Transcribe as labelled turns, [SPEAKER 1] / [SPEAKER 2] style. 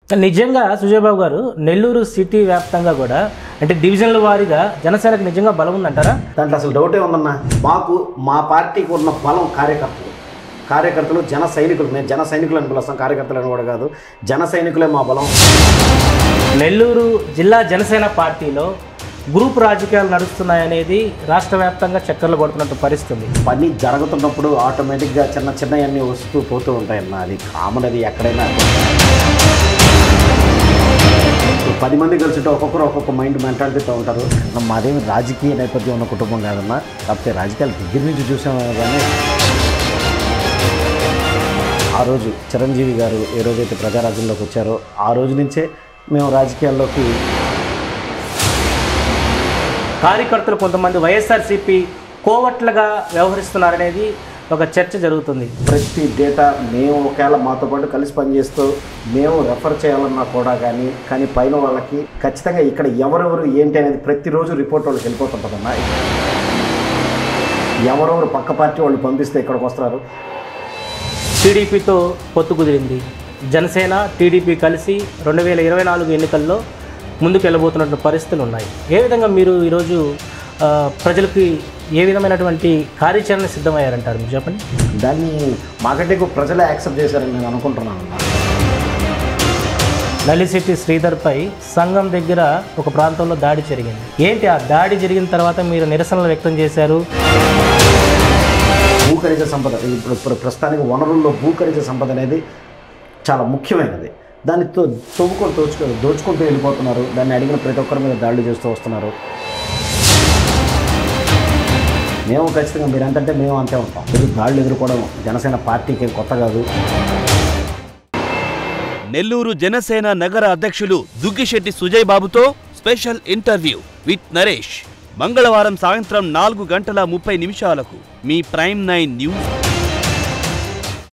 [SPEAKER 1] నిజంగా సుజయబాబు గారు నెల్లూరు సిటీ వ్యాప్తంగా కూడా అంటే డివిజన్ల వారీగా జనసేనకు నిజంగా బలం ఉందంటారా
[SPEAKER 2] దాంట్లో అసలు డౌటే ఉందన్న మాకు మా పార్టీకి ఉన్న బలం కార్యకర్తలు కార్యకర్తలు జన సైనికులు మేము జన సైనికులు అని పిలుస్తాం కార్యకర్తలు అని కూడా కాదు జన సైనికులే మా బలం
[SPEAKER 1] నెల్లూరు జిల్లా జనసేన పార్టీలో గ్రూప్ రాజకీయాలు నడుస్తున్నాయనేది రాష్ట్ర వ్యాప్తంగా చక్కర్లు కొడుతున్నట్టు పరిస్థితుంది
[SPEAKER 2] పని జరుగుతున్నప్పుడు ఆటోమేటిక్గా చిన్న చిన్నవన్నీ వస్తూ పోతూ ఉంటాయన్న అది కామన్ అది ఎక్కడైనా ఇప్పుడు పది మంది కలిసి ఒక్కొక్కరు ఒక్కొక్క మైండ్ మెంటాలిటీతో ఉంటారు మాదేమి రాజకీయ నేపథ్యం ఉన్న కుటుంబం కాదన్న కాకపోతే రాజకీయాలు దగ్గర నుంచి చూసాము కానీ ఆ రోజు చిరంజీవి గారు ఏ రోజైతే ప్రజారాజ్యంలోకి వచ్చారో ఆ రోజు నుంచే మేము రాజకీయాల్లోకి
[SPEAKER 1] కార్యకర్తలు కొంతమంది వైఎస్ఆర్సీపీ కోవట్లుగా వ్యవహరిస్తున్నారనేది ఒక చర్చ జరుగుతుంది
[SPEAKER 2] ప్రతి డేటా మేము ఒకవేళ మాతో పాటు కలిసి పనిచేస్తూ మేము రెఫర్ చేయాలన్నా కూడా కానీ కానీ పైన వాళ్ళకి ఖచ్చితంగా ఇక్కడ ఎవరెవరు ఏంటి అనేది ప్రతిరోజు రిపోర్ట్ వాళ్ళకి వెళ్ళిపోతుంటుందన్న ఎవరెవరు పక్క పార్టీ వాళ్ళు పంపిస్తే ఇక్కడికి వస్తారు
[SPEAKER 1] టీడీపీతో పొత్తు కుదిరింది జనసేన టీడీపీ కలిసి రెండు వేల ఇరవై నాలుగు ఎన్నికల్లో ముందుకు వెళ్ళబోతున్నటువంటి పరిస్థితులు ఉన్నాయి ఏ విధంగా మీరు ఈరోజు ఆ, ప్రజలకి ఏ విధమైనటువంటి కార్యాచరణ సిద్ధమయ్యారంటారు మీరు చెప్పండి
[SPEAKER 2] దాన్ని మాకంటే ఎక్కువ ప్రజలే యాక్సెప్ట్ చేశారని నేను అనుకుంటున్నాను అన్న.
[SPEAKER 1] నల్లిశెట్టి శ్రీధర్పై సంఘం దగ్గర ఒక ప్రాంతంలో దాడి జరిగింది ఏంటి ఆ దాడి జరిగిన తర్వాత మీరు నిరసనలు వ్యక్తం చేశారు
[SPEAKER 2] భూ ఖనిజ సంపద ఇప్పుడు ఇప్పుడు ప్రస్తుతానికి వనరుల్లో భూ ఖనిజ సంపద అనేది చాలా ముఖ్యమైనది దాన్ని తో తవ్వుకొని దోచుకు దోచుకుంటూ వెళ్ళిపోతున్నారు దాన్ని అడిగిన ప్రతి ఒక్కరి మీద దాడులు చేస్తూ వస్తున్నారు మేము ఖచ్చితంగా మీరు ఎంతంటే మేము అంతే ఉంటాం మీరు దాడులు ఎదుర్కోవడం జనసేన పార్టీకి ఏం కొత్త కాదు
[SPEAKER 3] నెల్లూరు జనసేన నగర అధ్యక్షులు దుగ్గిశెట్టి సుజయ్ బాబుతో స్పెషల్ ఇంటర్వ్యూ విత్ నరేష్ మంగళవారం సాయంత్రం నాలుగు గంటల ముప్పై నిమిషాలకు మీ ప్రైమ్ నైన్ న్యూస్